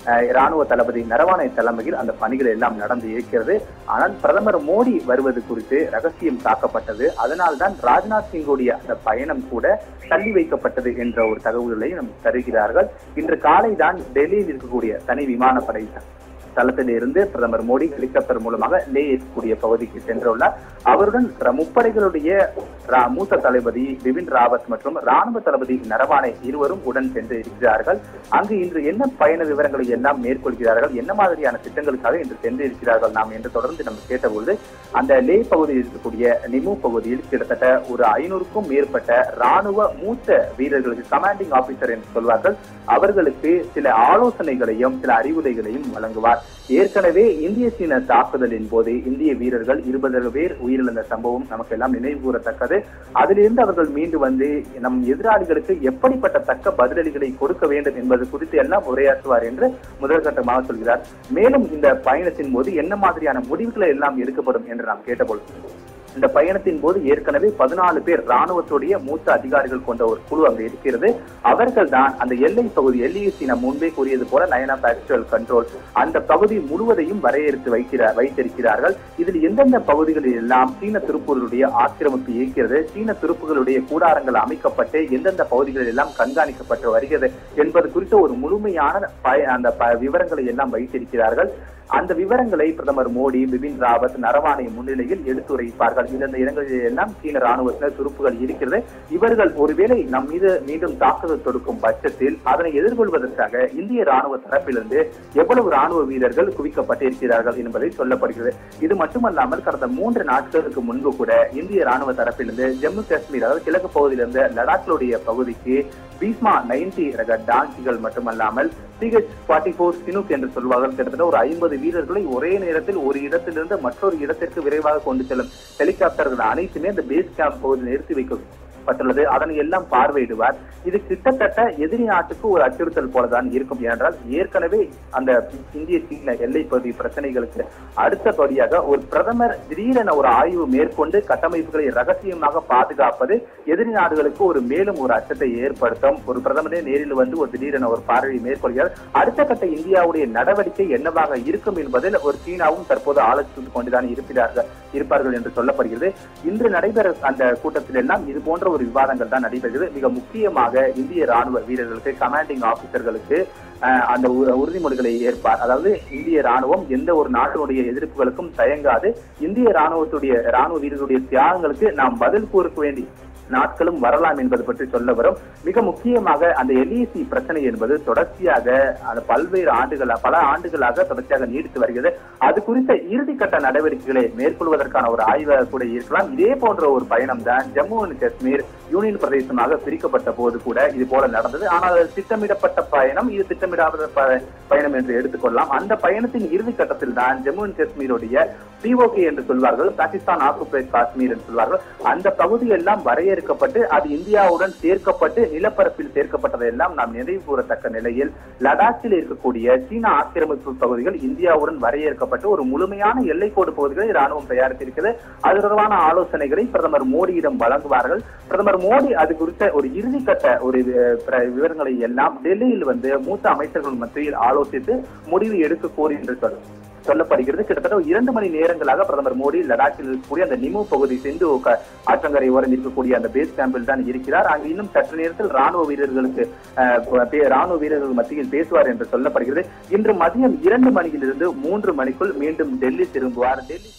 அஹ், ராணுவ தளபதி நரவானே தலைமையில் அந்த பணிகள் எல்லாம் நடந்து இருக்கிறது ஆனால் பிரதமர் மோடி வருவது குறித்து ரகசியம் காக்கப்பட்டது அதனால்தான் ராஜ்நாத் சிங்குடைய அந்த பயணம் கூட தள்ளி வைக்கப்பட்டது என்ற ஒரு தகவல்களை நம் தருகிறார்கள் இன்று காலை தான் டெல்லியில் இருக்கக்கூடிய தனி விமானப்படை தளத்தில் இருந்து பிரதமர் மோடி ஹெலிகாப்டர் மூலமாக லே இருக்கக்கூடிய பகுதிக்கு சென்றுள்ளார் அவருடன் ர- முப்படைகளுடைய ரா- மூத்த தளபதி பிபின் ராவத் மற்றும் ராணுவ தளபதி நரவானே இருவரும் உடன் சென்று இருக்கிறார்கள் அங்கு இன்று என்ன பயண விவரங்களை எல்லாம் மேற்கொள்கிறார்கள் என்ன மாதிரியான திட்டங்களுக்காக இன்று சென்று இருக்கிறார்கள் நாம் என்று தொடர்ந்து நம்ம கேட்டபொழுது அந்த லே பகுதியில் இருக்கக்கூடிய நிமு பகுதியில் கிட்டத்தட்ட ஒரு ஐநூறுக்கும் மேற்பட்ட ராணுவ மூத்த வீரர்களுக்கு கமாண்டிங் ஆபீசர் என்று சொல்வார்கள் அவர்களுக்கு சில ஆலோசனைகளையும் சில அறிவுரைகளையும் வழங்குவார் ஏற்கனவே இந்திய சீன தாக்குதலின் போது இந்திய வீரர்கள் இருபது பேர் உயிரிழந்த சம்பவம் நமக்கு எல்லாம் நினைவு கூறத்தக்கது அதிலிருந்து அவர்கள் மீண்டு வந்து நம் எதிராளிகளுக்கு எப்படிப்பட்ட தக்க பதிலடிகளை கொடுக்க வேண்டும் என்பது குறித்து எல்லாம் உரையாற்றுவார் என்று முதல் கட்டமாக சொல்கிறார் மேலும் இந்த பயணத்தின் போது என்ன மாதிரியான முடிவுகளை எல்லாம் எடுக்கப்படும் என்று நாம் கேட்டபொழுது இந்த பயணத்தின் போது ஏற்கனவே பதினாலு பேர் ராணுவத்துடைய மூத்த அதிகாரிகள் கொண்ட ஒரு குழு அங்கு இருக்கிறது அவர்கள் தான் அந்த எல்லை பகுதி எல்இசி நாம் முன்பே கூறியது போல நயன் ஆஃப் ஆக்சுவல் கண்ட்ரோல் அந்த பகுதி முழுவதையும் வரையறுத்து வைக்கிறார் வைத்திருக்கிறார்கள் இதில் எந்தெந்த பகுதிகளில் எல்லாம் சீன திருப்பூர்களுடைய ஆக்கிரமிப்பு இருக்கிறது சீன துருப்புகளுடைய கூடாரங்கள் அமைக்கப்பட்டு எந்தெந்த பகுதிகளில் எல்லாம் கண்காணிக்கப்பட்டு வருகிறது என்பது குறித்த ஒரு முழுமையான பய- அந்த ப- விவரங்களை எல்லாம் வைத்திருக்கிறார்கள் அந்த விவரங்களை பிரதமர் மோடி பிபின் ராவத் நரவானே முன்னிலையில் எடுத்துரைப்பார்கள் இந்தந்த இடங்களில் எல்லாம் சீன ராணுவத்தினர் துருப்புகள் இருக்கிறது இவர்கள் ஒருவேளை நம் மீது மீண்டும் தாக்குதல் தொடுக்கும் பட்சத்தில் அதனை எதிர்கொள்வதற்காக இந்திய ராணுவ தரப்பிலிருந்து எவ்வளவு ராணுவ வீரர்கள் குவிக்கப்பட்டிருக்கிறார்கள் என்பதை சொல்லப்படுகிறது இது மட்டுமல்லாமல் கடந்த மூன்று நாட்களுக்கு முன்பு கூட இந்திய ராணுவ தரப்பிலிருந்து ஜம்மு காஷ்மீர் அதாவது கிழக்கு பகுதியிலிருந்து லடாக்கிலுடைய பகுதிக்கு பீஸ்மா நைன்டி ரக டாங்கிகள் மட்டுமல்லாமல் சிஹெச் ஃபார்ட்டி ஃபோர் சினுக் என்று சொல்வார்கள் கிட்டத்தட்ட ஒரு ஐம்பது வீரர்களை ஒரே நேரத்தில் ஒரு இடத்திலிருந்து மற்றொரு இடத்திற்கு விரைவாக கொண்டு செல்லும் ஹெலிகாப்டர்கள் அனைத்துமே அந்த பேஸ் கேம்ப் பகுதியில் நிறுத்தி வைக்கப்பட்டுள்ளது அதனை எல்லாம் பார்வையிடுவார் இது கிட்டத்தட்ட எதிரி நாட்டுக்கு ஒரு அச்சுறுத்தல் போலதான் இருக்கும் ஏனென்றால் ஏற்கனவே அந்த இந்திய சீன எல்லை பகுதி பிரச்சனைகளுக்கு அடுத்தபடியாக ஒரு பிரதமர் திடீரென ஒரு ஆய்வு மேற்கொண்டு கட்டமைப்புகளை ரகசியமாக பாதுகாப்பது எதிரி நாடுகளுக்கு ஒரு மேலும் ஒரு அச்சத்தை ஏற்படுத்தும் ஒரு பிரதமரே நேரில் வந்து ஒரு திடீரென ஒரு பார்வையை மேற்கொள்கிறார் அடுத்த கட்ட இந்தியாவுடைய நடவடிக்கை என்னவாக இருக்கும் என்பதில் ஒரு சீனாவும் தற்போது ஆலோசித்துக் கொண்டுதான் இருக்கிறார்கள் இருப்பார்கள் என்று சொல்லப்படுகிறது இன்று நடைபெற அந்த கூட்டத்தில் எல்லாம் இது போன்ற ஒரு விவாதங்கள் தான் நடைபெறுகிறது மிக முக்கியமாக இந்திய ராணுவ வீரர்களுக்கு கமாண்டிங் ஆபீசர்களுக்கு அஹ், அந்த உ- உறுதிமொழிகளை ஏற்பார் அதாவது இந்திய ராணுவம் எந்த ஒரு நாட்டினுடைய எதிர்ப்புகளுக்கும் தயங்காது இந்திய ராணுவத்துடைய ராணுவ வீரர்களுடைய தியாகங்களுக்கு நாம் பதில் கூறுக்க வேண்டி நாட்களும் வரலாம் என்பது பற்றி சொல்ல வரும் மிக முக்கியமாக அந்த எல்இசி பிரச்சனை என்பது தொடர்ச்சியாக அந்த பல்வேறு ஆண்டுகளா பல ஆண்டுகளாக தொடர்ச்சியாக நீடித்து வருகிறது அது குறித்த இறுதிக்கட்ட நடவடிக்கைகளை மேற்கொள்வதற்கான ஒரு ஆய்வாக கூட இருக்கலாம் இதே போன்ற ஒரு பயணம் தான் ஜம்மு அண்ட் காஷ்மீர் யூனியன் பிரதேசமாக பிரிக்கப்பட்ட போது கூட இது போல நடந்தது ஆனால் அது திட்டமிடப்பட்ட பயணம் இது திட்டமிடாத ப- பயணம் என்று எடுத்துக்கொள்ளலாம் அந்த பயணத்தின் இறுதி கட்டத்தில் தான் ஜம்மு அண்ட் காஷ்மீருடைய பிஓகே என்று சொல்வார்கள் பாகிஸ்தான் ஆக்குபைட் காஷ்மீர் என்று சொல்வார்கள் அந்த பகுதி எல்லாம் வரையறுக்கப்பட்டு அது இந்தியாவுடன் சேர்க்கப்பட்டு நிலப்பரப்பில் சேர்க்கப்பட்டதெல்லாம் நாம் நினைவு கூறத்தக்க நிலையில் லடாக்கில் இருக்கக்கூடிய சீன ஆக்கிரமிப்பு பகுதிகள் இந்தியாவுடன் வரையறுக்கப்பட்டு ஒரு முழுமையான எல்லைக்கோடு பகுதிகளை ராணுவம் தயாரித்திருக்கிறது அது தொடர்பான ஆலோசனைகளை பிரதமர் மோடியிடம் வழங்குவார்கள் பிரதமர் மோடி அது குறித்த ஒரு இறுதிக்கட்ட ஒரு அஹ், பிர- விவரங்களை எல்லாம் டெல்லியில் வந்து மூத்த அமைச்சர்கள் மத்தியில் ஆலோசித்து முடிவு எடுக்க கோரி என்று சொல் சொல்லப்படுகிறது கிட்டத்தட்ட ஒரு இரண்டு மணி நேரங்களாக பிரதமர் மோடி லடாக்கில் இருக்கக்கூடிய அந்த நிமு பகுதி சிந்து க- ஆற்றங்கரை ஓரம் இருக்கக்கூடிய அந்த பேஸ் கேம்பில் தான் இருக்கிறார் அங்கு இன்னும் சற்று நேரத்தில் ராணுவ வீரர்களுக்கு அஹ், பே- ராணுவ வீரர்கள் மத்தியில் பேசுவார் என்று சொல்லப்படுகிறது இன்று மதியம் இரண்டு மணியிலிருந்து மூன்று மணிக்குள் மீண்டும் டெல்லி திரும்புவார் டெல்லி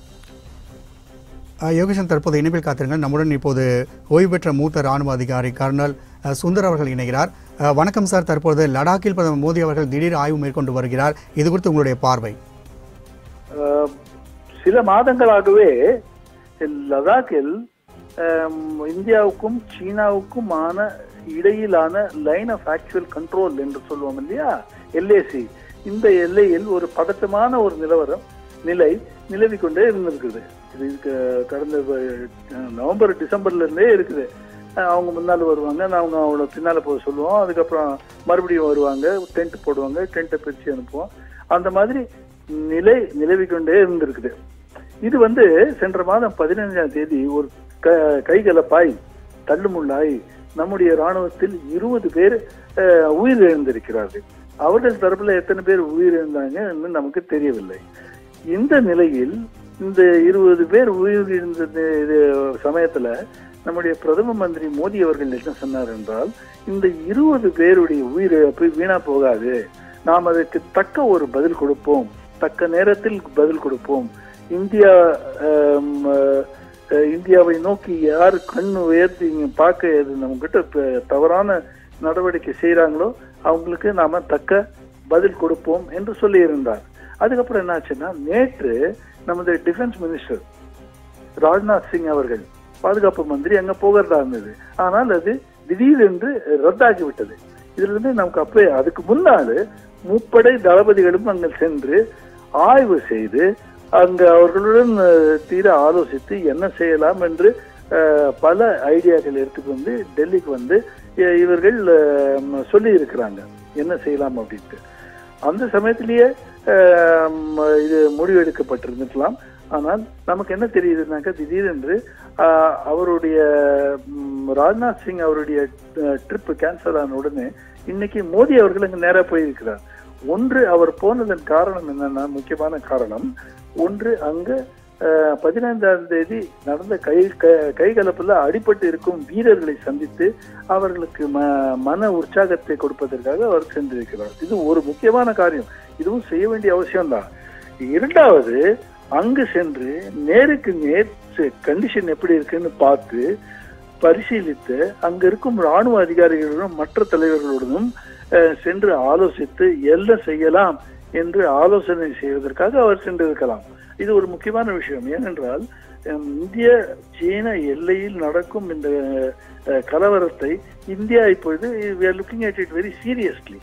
அஹ், யோகேஷன் தற்போது இணைப்பில் காத்திருங்கள் நம்முடன் இப்போது ஓய்வு பெற்ற மூத்த ராணுவ அதிகாரி கர்னல் அஹ், சுந்தர் அவர்கள் இணைகிறார் அஹ், வணக்கம் சார் தற்போது லடாக்கில் பிரதமர் மோடி அவர்கள் திடீர் ஆய்வு மேற்கொண்டு வருகிறார் இது குறித்து உங்களுடைய பார்வை அஹ், சில மாதங்களாகவே லடாக்கில் அம், இந்தியாவுக்கும் சீனாவுக்குமான இடையிலான லைன் ஆஃப் ஆக்சுவல் கண்ட்ரோல் என்று சொல்லுவோம் இல்லையா எல்ஏசி இந்த எல்லையில் ஒரு பதட்டமான ஒரு நிலவரம் நிலை நிலவிக் கொண்டே இருந்திருக்குது இது இதுக்கு கடந்த அஹ், நவம்பர் டிசம்பர்ல இருந்தே இருக்குது அஹ், அவங்க முன்னால வருவாங்க நான் அவங்க அவங்கள பின்னால போக சொல்லுவோம் அதுக்கப்புறம் மறுபடியும் வருவாங்க டென்ட் போடுவாங்க டென்ட்டை பிரிச்சு அனுப்புவோம் அந்த மாதிரி நிலை நிலவிக்கொண்டே இருந்திருக்குது இது வந்து சென்ற மாதம் பதினைஞ்சாம் தேதி ஒரு க கைகலப்பாய் தள்ளுமுள்ளாய் நம்முடைய ராணுவத்தில் இருபது பேர் அஹ், உயிரிழந்திருக்கிறார்கள் அவர்கள் தரப்புல எத்தனை பேர் உயிரிழந்தாங்க நமக்கு தெரியவில்லை இந்த நிலையில் இந்த இருபது பேர் உயிரிழந்த இது சமயத்துல நம்முடைய பிரதம மந்திரி மோடி அவர்கள் என்ன சொன்னார் என்றால் இந்த இருபது பேருடைய உயிரிழப்பு வீணா போகாது நாம் அதற்கு தக்க ஒரு பதில் கொடுப்போம் தக்க நேரத்தில் பதில் கொடுப்போம் இந்தியா ஆம், அஹ், இந்தியாவை நோக்கி யார் கண் உயர்த்தி இங்க பார்க்க இது நம்ம கிட்ட தவறான நடவடிக்கை செய்யறாங்களோ அவங்களுக்கு நாம தக்க பதில் கொடுப்போம் என்று சொல்லி இருந்தார் அதுக்கப்புறம் என்னாச்சுன்னா நேற்று நமது டிஃபென்ஸ் மினிஸ்டர் ராஜ்நாத் சிங் அவர்கள் பாதுகாப்பு மந்திரி அங்க போகிறதா இருந்தது ஆனால் அது திடீரென்று ரத்தாகி விட்டது இதுல இருந்து நமக்கு அப்ப அதுக்கு முன்னால முப்படை தளபதிகளும் அங்க சென்று ஆய்வு செய்து அங்க அவர்களுடன் அஹ், தீர ஆலோசித்து என்ன செய்யலாம் என்று அஹ், பல ஐடியாக்கள் எடுத்துட்டு வந்து டெல்லிக்கு வந்து அஹ், இவர்கள் அஹ், சொல்லி இருக்கிறாங்க என்ன செய்யலாம் அப்படின்ட்டு அந்த சமயத்திலேயே அஹ், ம, இது முடிவெடுக்கப்பட்டிருந்திருக்கலாம் ஆனால் நமக்கு என்ன தெரியுதுனாக்கா திடீரென்று அஹ், அவருடைய ம், ராஜ்நாத் சிங் அவருடைய ட்ரிப் கேன்சல் ஆன உடனே இன்னைக்கு மோடி அவர்கள் அங்க நேரா போயிருக்கிறார் ஒன்று அவர் போனதன் காரணம் என்னன்னா முக்கியமான காரணம் ஒன்று அங்க அஹ், பதினைந்தாம் தேதி நடந்த கை க- கைகலப்புல அடிபட்டு இருக்கும் வீரர்களை சந்தித்து அவர்களுக்கு ம மன உற்சாகத்தை கொடுப்பதற்காக அவர் சென்றிருக்கிறார் இது ஒரு முக்கியமான காரியம் இதுவும் செய்ய வேண்டிய அவசியம்தான் இரண்டாவது அங்கு சென்று நேருக்கு நேர் கண்டிஷன் எப்படி இருக்குன்னு பார்த்து பரிசீலித்து அங்க இருக்கும் ராணுவ அதிகாரிகளுடன் மற்ற தலைவர்களுடனும் அஹ், சென்று ஆலோசித்து என்ன செய்யலாம் என்று ஆலோசனை செய்வதற்காக அவர் சென்றிருக்கலாம் இது ஒரு முக்கியமான விஷயம் ஏனென்றால் அஹ், இந்திய சீன எல்லையில் நடக்கும் இந்த அஹ், கலவரத்தை இந்தியா இப்பொழுது we are looking at it very seriously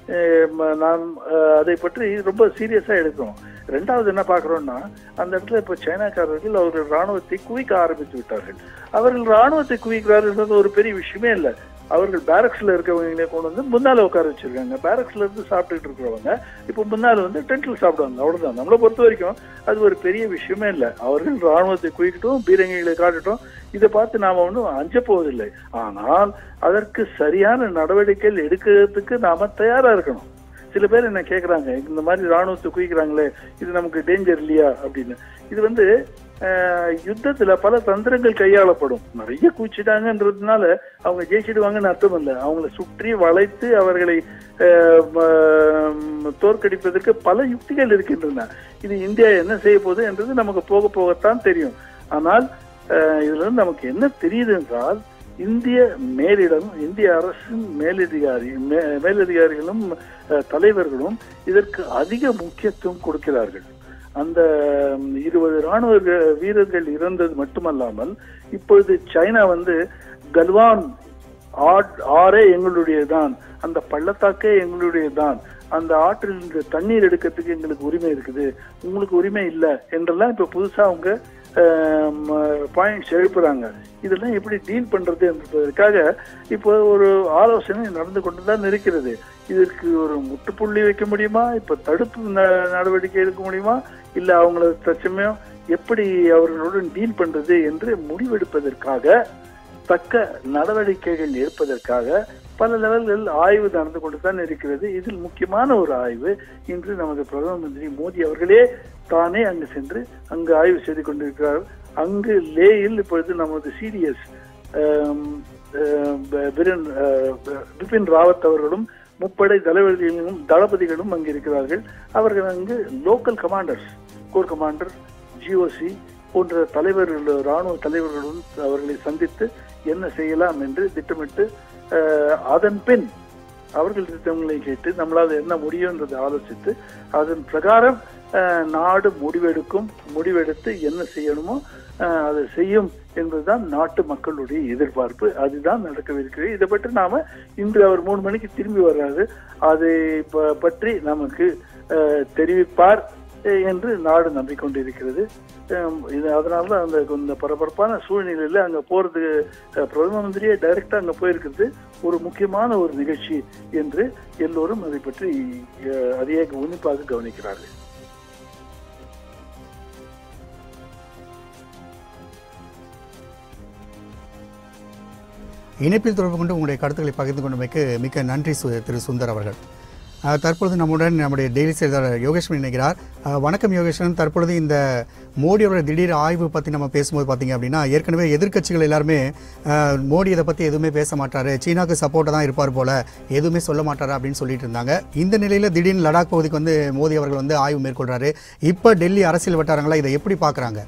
அஹ் நாம் அஹ், அதை பற்றி ரொம்ப சீரியஸா எடுக்கிறோம் ரெண்டாவது என்ன பார்க்கிறோம்னா அந்த இடத்துல இப்ப சைனாக்காரர்கள் அவர்கள் ராணுவத்தை குவிக்க ஆரம்பித்து விட்டார்கள் அவர்கள் ராணுவத்தை குவிக்கிறார்கள் ஒரு பெரிய விஷயமே இல்லை அவர்கள் பேரக்ஸ்ல இருக்கவங்களே கொண்டு வந்து முன்னால உட்கார வச்சிருக்காங்க பேரக்ஸ்ல இருந்து சாப்பிட்டுட்டு இருக்கிறவங்க இப்போ முன்னால வந்து டென்ட்ல சாப்பிடுவாங்க அவ்வளவுதான் நம்மளை பொறுத்த வரைக்கும் அது ஒரு பெரிய விஷயமே இல்லை அவர்கள் ராணுவத்தை குவிக்கட்டும் பீரங்கிகளை காட்டட்டும் இதை பார்த்து நாம ஒன்றும் அஞ்ச போவதில்லை ஆனால் அதற்கு சரியான நடவடிக்கைகள் எடுக்கிறதுக்கு நாம தயாரா இருக்கணும் சில பேர் என்ன கேக்குறாங்க இந்த மாதிரி ராணுவத்தை குவிக்கிறாங்களே இது நமக்கு டேஞ்சர் இல்லையா அப்படின்னு இது வந்து அஹ், யுத்தத்துல பல தந்திரங்கள் கையாளப்படும் நிறைய குவிச்சிட்டாங்கன்றதுனால அவங்க ஜெயிச்சிடுவாங்கன்னு அர்த்தம் இல்லை அவங்கள சுற்றி வளைத்து அவர்களை அஹ், ம- தோற்கடிப்பதற்கு பல யுக்திகள் இருக்கின்றன இது இந்தியா என்ன செய்ய போகுது என்றது நமக்கு போக போகத்தான் தெரியும் ஆனால் அஹ், இதுல இருந்து நமக்கு என்ன தெரியுது என்றால் இந்திய மேலிடம் இந்திய அரசின் மேலதிகாரி மே- மேலதிகாரிகளும் அஹ், தலைவர்களும் இதற்கு அதிக முக்கியத்துவம் கொடுக்கிறார்கள் அந்த ம், இருபது ராணுவ க- வீரர்கள் இறந்தது மட்டுமல்லாமல் இப்பொழுது சைனா வந்து கல்வான் ஆட்- ஆறே எங்களுடையதான் அந்த பள்ளத்தாக்கே எங்களுடையதான் அந்த ஆற்றில் இருந்து தண்ணீர் எடுக்கிறதுக்கு எங்களுக்கு உரிமை இருக்குது உங்களுக்கு உரிமை இல்லை என்றெல்லாம் இப்ப புதுசா அவங்க பாயிண்ட்ஸ் எழுப்புறாங்க இதெல்லாம் எப்படி டீல் பண்றது என்பதற்காக இப்போ ஒரு ஆலோசனை நடந்து கொண்டுதான் இருக்கிறது இதற்கு ஒரு முற்றுப்புள்ளி வைக்க முடியுமா இப்ப தடுப்பு ந- நடவடிக்கை எடுக்க முடியுமா இல்ல அவங்கள தற்சமயம் எப்படி அவர்களுடன் டீல் பண்றது என்று முடிவெடுப்பதற்காக தக்க நடவடிக்கைகள் எடுப்பதற்காக பல லெவல்கள் ஆய்வு நடந்து கொண்டுதான் இருக்கிறது இதில் முக்கியமான ஒரு ஆய்வு இன்று நமது பிரதம மந்திரி மோடி அவர்களே தானே அங்கு சென்று அங்கு ஆய்வு செய்து கொண்டிருக்கிறார் அங்கு லேயில் இப்பொழுது நமது சிடிஎஸ் பிபின் ராவத் அவர்களும் முப்படை தளபதிகளும் தளபதிகளும் அங்கு இருக்கிறார்கள் அவர்கள் அங்கு local commanders core commander GOC போன்ற தலைவர்கள் ராணுவ தலைவர்களுடன் அவர்களை சந்தித்து என்ன செய்யலாம் என்று திட்டமிட்டு அஹ், அதன் பின் அவர்கள் திட்டங்களை கேட்டு நம்மளால் என்ன முடியும்ன்றதை ஆலோசித்து அதன் பிரகாரம் அஹ், நாடு முடிவெடுக்கும் முடிவெடுத்து என்ன செய்யணுமோ அஹ், அதை செய்யும் என்பதுதான் நாட்டு மக்களுடைய எதிர்பார்ப்பு அதுதான் நடக்கவிருக்கிறது இதை பற்றி நாம இன்று அவர் மூணு மணிக்கு திரும்பி வர்றாரு அதை ப- பற்றி நமக்கு அஹ், தெரிவிப்பார் அஹ், என்று நாடு நம்பிக்கொண்டிருக்கிறது அஹ், இது அதனால தான் அந்த இந்த பரபரப்பான சூழ்நிலையில அங்க போறது அஹ், பிரதம மந்திரியே டைரக்டா அங்க போயிருக்கிறது ஒரு முக்கியமான ஒரு நிகழ்ச்சி என்று எல்லோரும் அதை பற்றி அஹ், அதிக உன்னிப்பாக கவனிக்கிறார்கள் இணைப்பில் தொடர்பு கொண்டு உங்களுடைய கருத்துக்களை பகிர்ந்து கொண்டமைக்கு மிக்க நன்றி சு- திரு சுந்தர் அவர்கள் அஹ், தற்பொழுது நம்முடன் நம்முடைய டெய்லி செய்தியாளர் யோகேஸ்வரன் இணைகிறார் அஹ், வணக்கம் யோகேஸ்வரன் தற்பொழுது இந்த மோடியோட திடீர் ஆய்வு பற்றி நம்ம பேசும்போது பார்த்தீங்க அப்படின்னா ஏற்கனவே எதிர்க்கட்சிகள் எல்லாருமே அஹ், மோடி இதை பற்றி எதுவுமே பேச மாட்டாரு சீனாக்கு சப்போர்ட்டாக தான் இருப்பார் போல எதுவுமே சொல்ல மாட்டாரு அப்படின்னு சொல்லிட்டு இருந்தாங்க இந்த நிலையில் திடீர்னு லடாக் பகுதிக்கு வந்து மோடி அவர்கள் வந்து ஆய்வு மேற்கொள்றாரு இப்போ டெல்லி அரசியல் வட்டாரங்களா இதை எப்படி பார்க்குறாங்க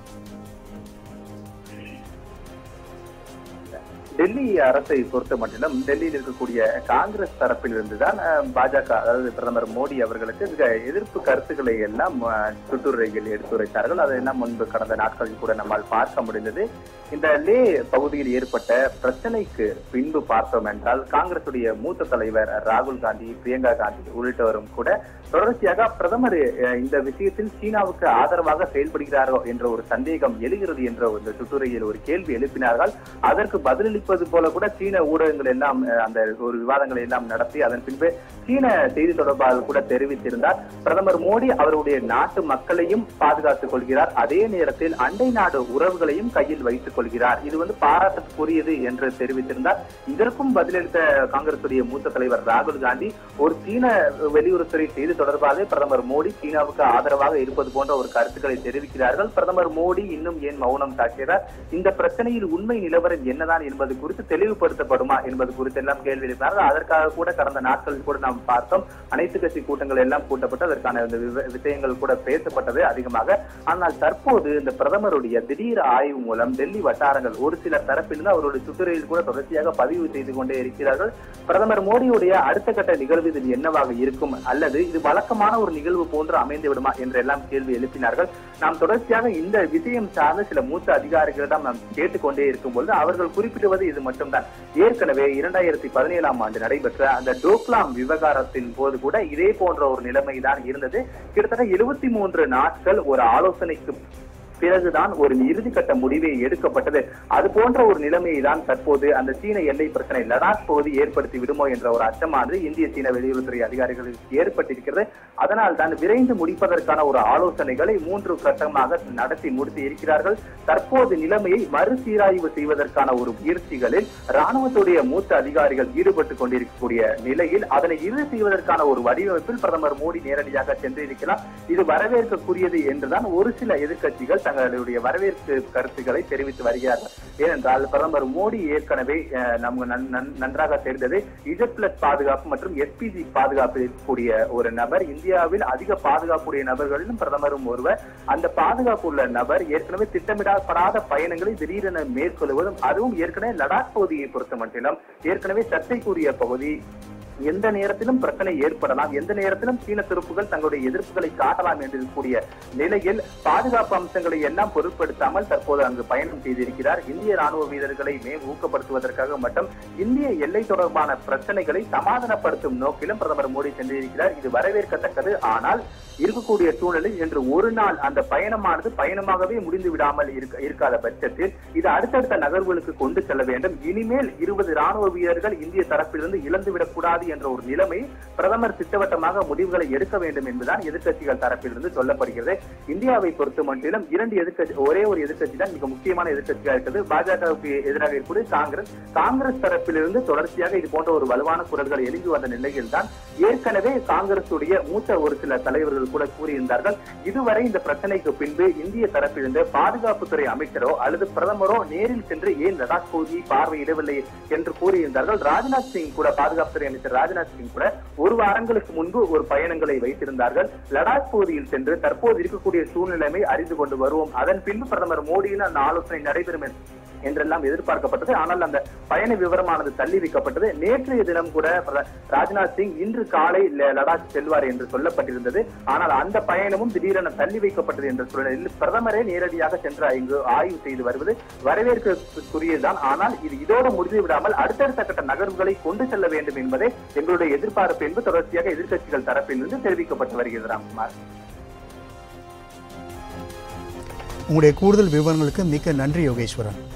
டெல்லி அரசை பொறுத்த மட்டிலும் டெல்லியில் இருக்கக்கூடிய காங்கிரஸ் தரப்பில் இருந்துதான் அஹ், பாஜக அதாவது பிரதமர் மோடி அவர்களுக்கு மிக எதிர்ப்பு கருத்துக்களை எல்லாம் அஹ், சுற்றுரைகள் எடுத்துரைத்தார்கள் அதையெல்லாம் முன்பு கடந்த நாட்களில் கூட நம்மால் பார்க்க முடிந்தது இந்த லே பகுதியில் ஏற்பட்ட பிரச்சனைக்கு பின்பு பார்த்தோம் என்றால் காங்கிரசுடைய மூத்த தலைவர் ராகுல் காந்தி பிரியங்கா காந்தி உள்ளிட்டவரும் கூட தொடர்ச்சியாக பிரதமர் அஹ், இந்த விஷயத்தில் சீனாவுக்கு ஆதரவாக செயல்படுகிறாரோ என்ற ஒரு சந்தேகம் எழுகிறது என்ற ஒரு சுற்றுரையில் ஒரு கேள்வி எழுப்பினார்கள் அதற்கு பதிலளிப்பது போல கூட சீன ஊடகங்கள் எல்லாம் அஹ், அந்த ஒரு விவாதங்களை எல்லாம் நடத்தி அதன் பின்பு சீன செய்தி தொடர்பாளர் கூட தெரிவித்திருந்தார் பிரதமர் மோடி அவருடைய நாட்டு மக்களையும் பாதுகாத்துக் கொள்கிறார் அதே நேரத்தில் அண்டை நாடு உறவுகளையும் கையில் வைத்துக் கொள்கிறார் இது வந்து பாராட்டுக்குரியது என்று தெரிவித்திருந்தார் இதற்கும் பதிலளித்த காங்கிரசுடைய மூத்த தலைவர் ராகுல் காந்தி ஒரு சீன வெளியுறவுத்துறை செய்தி தொடர்பாக பிரதமர் மோடி சீனாவுக்கு ஆதரவாக இருப்பது போன்ற ஒரு கருத்துக்களை தெரிவிக்கிறார்கள் பிரதமர் மோடி இன்னும் ஏன் மௌனம் காக்கிறார் இந்த பிரச்சனையில் உண்மை நிலவரம் என்னதான் என்பது குறித்து தெளிவுபடுத்தப்படுமா என்பது குறித்து எல்லாம் கேள்வி எழுப்பினார்கள் அதற்காக கூட கடந்த நாட்களில் கூட நாம் பார்த்தோம் அனைத்து கட்சி கூட்டங்கள் எல்லாம் கூட்டப்பட்டு அதற்கான இந்த விவ- விஷயங்கள் கூட பேசப்பட்டது அதிகமாக ஆனால் தற்போது இந்த பிரதமருடைய திடீர் ஆய்வு மூலம் டெல்லி வட்டாரங்கள் ஒரு சில தரப்பிலிருந்து அவருடைய சுற்றுரையில் கூட தொடர்ச்சியாக பதிவு செய்து கொண்டே இருக்கிறார்கள் பிரதமர் மோடியுடைய அடுத்த கட்ட நிகழ்வு இது என்னவாக இருக்கும் அல்லது இது வழக்கமான ஒரு நிகழ்வு போன்று அமைந்து விடுமா என்றெல்லாம் கேள்வி எழுப்பினார்கள் நாம் தொடர்ச்சியாக இந்த விஷயம் சார்ந்த சில மூத்த அதிகாரிகளிடம் நாம் கேட்டுக்கொண்டே இருக்கும் பொழுது அவர்கள் குறிப்பிடுவது இது மட்டும்தான் ஏற்கனவே இரண்டாயிரத்தி பதினேழாம் ஆண்டு நடைபெற்ற அந்த டோக்லாம் விவகாரத்தின் போது கூட இதே போன்ற ஒரு நிலைமைதான் இருந்தது கிட்டத்தட்ட எழுபத்தி மூன்று நாட்கள் ஒரு ஆலோசனைக்கு பிறகுதான் ஒரு இறுதிக்கட்ட முடிவே எடுக்கப்பட்டது அது போன்ற ஒரு நிலைமையை தான் தற்போது அந்த சீன எல்லை பிரச்சனை லடாக் பகுதி ஏற்படுத்தி விடுமோ என்ற ஒரு அச்சமானது இந்திய சீன வெளியுறவுத்துறை அதிகாரிகளுக்கு ஏற்பட்டிருக்கிறது அதனால் தான் விரைந்து முடிப்பதற்கான ஒரு ஆலோசனைகளை மூன்று கட்டமாக நடத்தி முடித்து இருக்கிறார்கள் தற்போது நிலைமையை மறுசீராய்வு செய்வதற்கான ஒரு முயற்சிகளில் ராணுவத்துடைய மூத்த அதிகாரிகள் ஈடுபட்டுக் கொண்டிருக்கக்கூடிய நிலையில் அதனை இறுதி செய்வதற்கான ஒரு வடிவமைப்பில் பிரதமர் மோடி நேரடியாக சென்றிருக்கிறார் இது வரவேற்கக்கூடியது என்றுதான் ஒரு சில எதிர்க்கட்சிகள் தங்களுடைய வரவேற்பு கருத்துக்களை தெரிவித்து வருகிறார்கள் ஏனென்றால் பிரதமர் மோடி ஏற்கனவே அஹ், நமக்கு நன்- நன்- நன்றாக தெரிந்தது இஜட் பிளஸ் பாதுகாப்பு மற்றும் எஸ்பிஜி பாதுகாப்பு இருக்கக்கூடிய ஒரு நபர் இந்தியாவில் அதிக பாதுகாப்புடைய நபர்களிலும் பிரதமரும் ஒருவர் அந்த பாதுகாப்பு உள்ள நபர் ஏற்கனவே திட்டமிடப்படாத பயணங்களை திடீரென மேற்கொள்வதும் அதுவும் ஏற்கனவே லடாக் பகுதியை பொறுத்த மட்டிலும் ஏற்கனவே சர்ச்சைக்குரிய பகுதி எந்த நேரத்திலும் பிரச்சனை ஏற்படலாம் எந்த நேரத்திலும் சீன துருப்புகள் தங்களுடைய எதிர்ப்புகளை காட்டலாம் என்று இருக்கக்கூடிய நிலையில் பாதுகாப்பு அம்சங்களை எல்லாம் பொருட்படுத்தாமல் தற்போது அங்கு பயணம் செய்திருக்கிறார் இந்திய ராணுவ வீரர்களை மேம் ஊக்கப்படுத்துவதற்காக மட்டும் இந்திய எல்லை தொடர்பான பிரச்சனைகளை சமாதானப்படுத்தும் நோக்கிலும் பிரதமர் மோடி சென்றிருக்கிறார் இது வரவேற்கத்தக்கது ஆனால் இருக்கக்கூடிய சூழலில் இன்று ஒரு நாள் அந்த பயணமானது பயணமாகவே முடிந்து விடாமல் இருக்க இருக்காத பட்சத்தில் இது அடுத்தடுத்த நகர்வுகளுக்கு கொண்டு செல்ல வேண்டும் இனிமேல் இருபது ராணுவ வீரர்கள் இந்திய தரப்பிலிருந்து இழந்து விடக்கூடாது என்ற ஒரு நிலைமை பிரதமர் திட்டவட்டமாக முடிவுகளை எடுக்க வேண்டும் என்பதுதான் எதிர்க்கட்சிகள் தரப்பிலிருந்து சொல்லப்படுகிறது இந்தியாவை பொறுத்த மட்டிலும் இரண்டு எதிர்க்கட்சி ஒரே ஒரு எதிர்க்கட்சி தான் மிக முக்கியமான எதிர்க்கட்சியாக இருக்கிறது பாஜகவுக்கு எதிராக இருக்கக்கூடிய காங்கிரஸ் காங்கிரஸ் தரப்பிலிருந்து தொடர்ச்சியாக இது போன்ற ஒரு வலுவான குரல்கள் எழுந்து வந்த நிலையில் தான் ஏற்கனவே காங்கிரசுடைய மூத்த ஒரு சில தலைவர்கள் கூட கூறியிருந்தார்கள் இதுவரை இந்த பிரச்சனைக்கு பின்பு இந்திய தரப்பிலிருந்து பாதுகாப்புத்துறை அமைச்சரோ அல்லது பிரதமரோ நேரில் சென்று ஏன் லடாக் பகுதியை பார்வையிடவில்லை என்று கூறியிருந்தார்கள் ராஜ்நாத் சிங் கூட பாதுகாப்புத்துறை அமைச்சர் ராஜ்நாத் சிங் கூட ஒரு வாரங்களுக்கு முன்பு ஒரு பயணங்களை வைத்திருந்தார்கள் லடாக் பகுதியில் சென்று தற்போது இருக்கக்கூடிய சூழ்நிலைமை அறிந்து கொண்டு வருவோம் அதன் பின்பு பிரதமர் மோடியின் அந்த ஆலோசனை நடைபெறும் என்று- என்றெல்லாம் எதிர்பார்க்கப்பட்டது ஆனால் அந்த பயண விவரமானது தள்ளி வைக்கப்பட்டது நேற்றைய தினம் கூட பிர- ராஜ்நாத் சிங் இன்று காலை ல- லடாக் செல்வார் என்று சொல்லப்பட்டிருந்தது ஆனால் அந்த பயணமும் திடீரென தள்ளி வைக்கப்பட்டது என்ற சூழலில் பிரதமரே நேரடியாக சென்று இங்கு ஆய்வு செய்து வருவது வரவேற்கக்கூடியதுதான் ஆனால் இது இதோடு முடிந்து விடாமல் அடுத்தடுத்த கட்ட நகர்வுகளை கொண்டு செல்ல வேண்டும் என்பதே எங்களுடைய எதிர்பார்ப்பு என்பது தொடர்ச்சியாக எதிர்க்கட்சிகள் தரப்பிலிருந்து தெரிவிக்கப்பட்டு வருகிறது ராம்குமார் உங்களுடைய கூடுதல் விவரங்களுக்கு மிக்க நன்றி யோகேஸ்வரன்